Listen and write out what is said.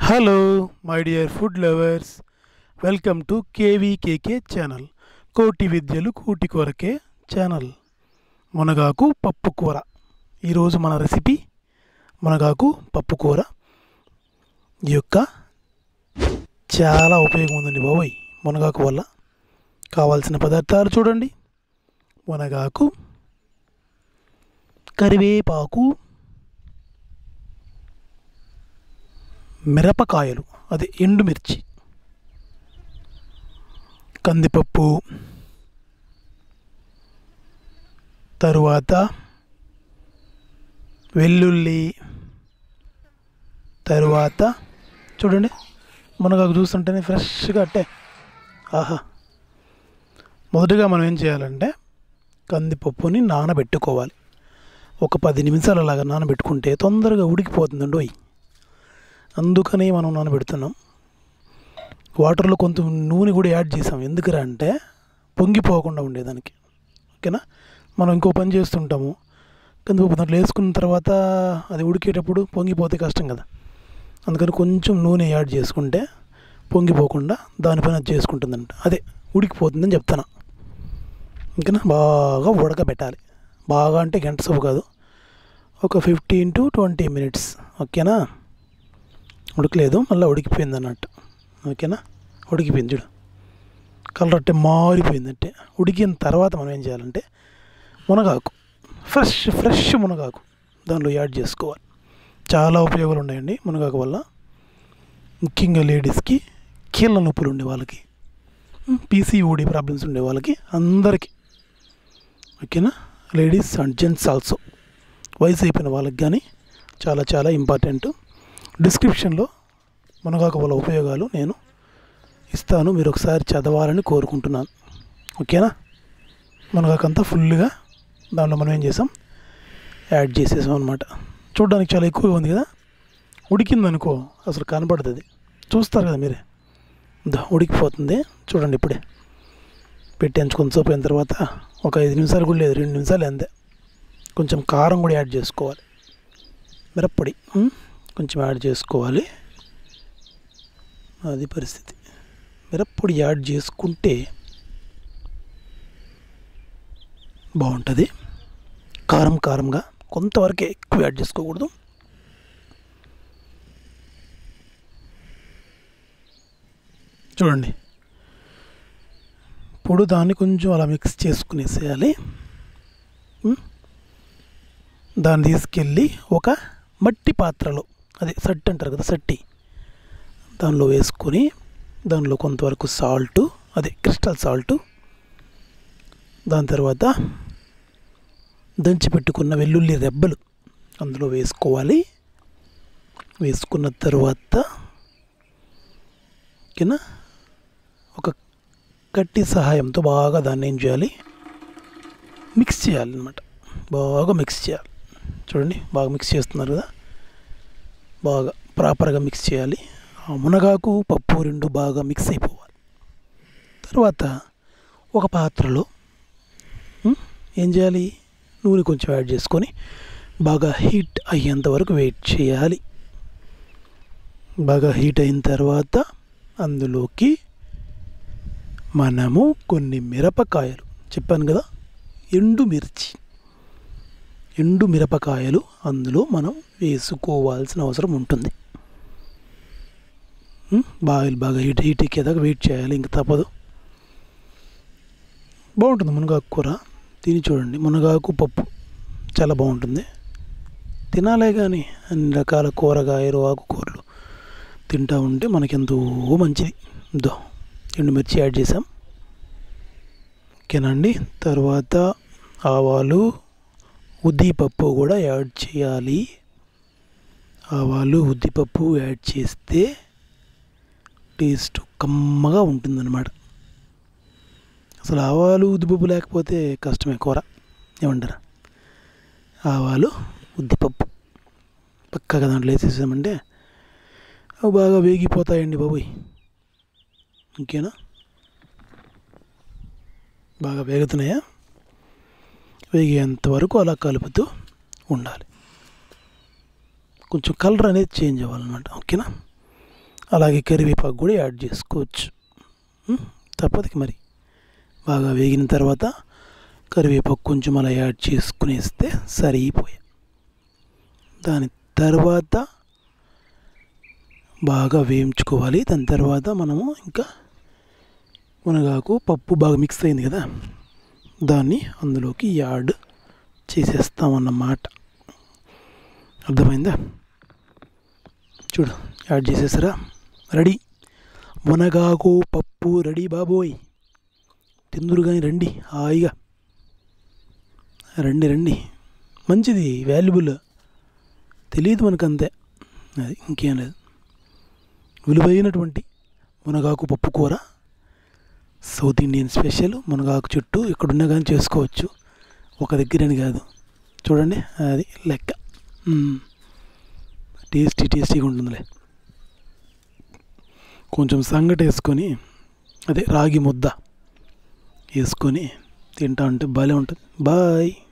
Hello my dear food lovers welcome to KVKK channel కోటి విద్యలు కూటి కొరకే ఛానల్ మునగాకు పప్పు కూర ఈరోజు మన రెసిపీ మునగాకు పప్పు కూర ఈ యొక్క చాలా ఉపయోగం ఉందండి బాబోయ్ మునగాకు వల్ల కావాల్సిన పదార్థాలు చూడండి మునగాకు కరివేపాకు మిరపకాయలు అది ఎండుమిర్చి కందిపప్పు తరువాత వెల్లుల్లి తరువాత చూడండి మునగాకు చూస్తుంటేనే ఫ్రెష్గా అట్టే ఆహా మొదటగా మనం ఏం చేయాలంటే కందిపప్పుని నానబెట్టుకోవాలి ఒక పది నిమిషాలు అలాగా నానబెట్టుకుంటే తొందరగా ఉడికిపోతుందండి ఓయ్ అందుకని మనం నానబెడుతున్నాం వాటర్లో కొంత నూనె కూడా యాడ్ చేసాం ఎందుకురా అంటే పొంగిపోకుండా ఉండేదానికి ఓకేనా మనం ఇంకో పని చేస్తుంటాము కందిపప్పు దాంట్లో వేసుకున్న తర్వాత అది ఉడికేటప్పుడు పొంగిపోతే కష్టం కదా అందుకని కొంచెం నూనె యాడ్ చేసుకుంటే పొంగిపోకుండా దానిపైన అది చేసుకుంటుందంట అదే ఉడికిపోతుందని చెప్తాను ఓకేనా బాగా ఉడకబెట్టాలి బాగా అంటే గంట సేపు కాదు ఒక ఫిఫ్టీన్ టు ట్వంటీ మినిట్స్ ఓకేనా ఉడకలేదు మళ్ళీ ఉడికిపోయింది అన్నట్టు ఓకేనా ఉడికిపోయింది చూడు కలర్ అంటే మారిపోయింది అంటే ఉడికిన తర్వాత మనం ఏం చేయాలంటే మునగాకు ఫ్రెష్ ఫ్రెష్ మునగాకు దానిలో యాడ్ చేసుకోవాలి చాలా ఉపయోగాలు ఉన్నాయండి మునగాకు వల్ల ముఖ్యంగా లేడీస్కి కీళ్ళ నొప్పులు ఉండే వాళ్ళకి పీసీఓడి ప్రాబ్లమ్స్ ఉండే వాళ్ళకి అందరికీ ఓకేనా లేడీస్ అండ్ జెంట్స్ ఆల్సో వయసు అయిపోయిన వాళ్ళకి కానీ చాలా చాలా ఇంపార్టెంట్ డిస్క్రిప్షన్లో మునగాకు వల్ల ఉపయోగాలు నేను ఇస్తాను మీరు ఒకసారి చదవాలని కోరుకుంటున్నాను ఓకేనా మునగాకంతా ఫుల్గా దానిలో మనం ఏం చేసాం యాడ్ చేసేసాం అనమాట చూడడానికి చాలా ఎక్కువగా ఉంది కదా ఉడికిందనుకో అసలు కనపడుతుంది చూస్తారు కదా మీరే దా ఉడికిపోతుంది చూడండి ఇప్పుడే పెట్టి కొంచెంసేపు అయిన తర్వాత ఒక ఐదు నిమిషాలు కూడా లేదు రెండు నిమిషాలు అంతే కొంచెం కారం కూడా యాడ్ చేసుకోవాలి మిరప్పొడి ఉమ్, కొంచెం యాడ్ చేసుకోవాలి అది పరిస్థితి మిరప్పొడి యాడ్ చేసుకుంటే బాగుంటుంది కారం కారంగా కొంతవరకే ఎక్కువ యాడ్ చేసుకోకూడదు చూడండి ఇప్పుడు దాన్ని కొంచెం అలా మిక్స్ చేసుకునేసేయాలి ఉమ్. దాన్ని తీసుకెళ్ళి ఒక మట్టి పాత్రలో అదే సట్టి అంటారు కదా సట్టి దానిలో వేసుకొని దానిలో కొంతవరకు సాల్ట్ అదే క్రిస్టల్ సాల్ట్ దాని తర్వాత దంచి పెట్టుకున్న వెల్లుల్లి రెబ్బలు అందులో వేసుకోవాలి వేసుకున్న తర్వాత ఓకేనా ఒక కట్టి సహాయంతో బాగా దాన్ని ఏం చేయాలి మిక్స్ చేయాలన్నమాట బాగా మిక్స్ చేయాలి చూడండి బాగా మిక్స్ చేస్తున్నారు కదా బాగా ప్రాపర్గా మిక్స్ చేయాలి ఆ మునగాకు పప్పు రెండు బాగా మిక్స్ అయిపోవాలి తర్వాత ఒక పాత్రలో ఉమ్, ఏం చేయాలి నూనె కొంచెం యాడ్ చేసుకొని బాగా హీట్ అయ్యేంత వరకు వెయిట్ చేయాలి బాగా హీట్ అయిన తర్వాత అందులోకి మనము కొన్ని మిరపకాయలు చెప్పాను కదా ఎండు మిర్చి ఎండు మిరపకాయలు అందులో మనం వేసుకోవాల్సిన అవసరం ఉంటుంది ఉమ్, బాగా బాగా హీట్ హీట్ ఎక్కేదాకా వెయిట్ చేయాలి ఇంక తప్పదు బాగుంటుంది మునగాకు కూర తిని చూడండి మునగాకు పప్పు చాలా బాగుంటుంది తినాలే కానీ అన్ని రకాల కూరగాయలు ఆకుకూరలు తింటూ ఉంటే మనకెంతో మంచిది దో ఎండుమిర్చి యాడ్ చేసాం ఓకేనండి తర్వాత ఆవాలు ఉద్దిపప్పు కూడా యాడ్ చేయాలి ఆవాలు ఉద్దిపప్పు యాడ్ చేస్తే టేస్ట్ కమ్మగా ఉంటుందన్నమాట అసలు ఆవాలు ఉద్దిపప్పు లేకపోతే కష్టమే కూర ఏమంటారా ఆవాలు ఉద్దిపప్పు పక్కగా దాంట్లో వేసేసామంటే అవి బాగా వేగిపోతాయండి బాబోయ్ ఇంకేనా బాగా వేగుతున్నాయా వేగేంత వరకు అలా కలుపుతూ ఉండాలి కొంచెం కలర్ అనేది చేంజ్ అవ్వాలన్నమాట ఓకేనా అలాగే కరివేపాకు కూడా యాడ్ చేసుకోవచ్చు ఉం? తప్పదుకి మరి బాగా వేగిన తర్వాత కరివేపాకు కొంచెం అలా యాడ్ చేసుకునేస్తే సరిపోయా దాని తర్వాత బాగా వేయించుకోవాలి దాని తర్వాత మనము ఇంకా మునగాకు పప్పు బాగా మిక్స్ అయింది కదా దాన్ని అందులోకి యాడ్ చేసేస్తామన్నమాట అర్థమైందా చూడు యాడ్ చేసేసారా రెడీ మునగాకు పప్పు రెడీ బాబోయ్ తిందురు కానీ రండి హాయిగా రండి రండి మంచిది వాల్యుబుల్ తెలియదు మనకు అంతే అది ఇంకేం లేదు విలువైనటువంటి మునగాకు పప్పు కూర సౌత్ ఇండియన్ స్పెషల్ మునగాకు చుట్టూ ఎక్కడున్నా కానీ చేసుకోవచ్చు ఒక దగ్గరని కాదు చూడండి అది లెక్క మ్మ్. టేస్టీ టేస్టీగా ఉంటుందిలే కొంచెం సంగటి వేసుకొని అదే రాగి ముద్ద వేసుకొని తింటా ఉంటే భలే ఉంటుంది బాయ్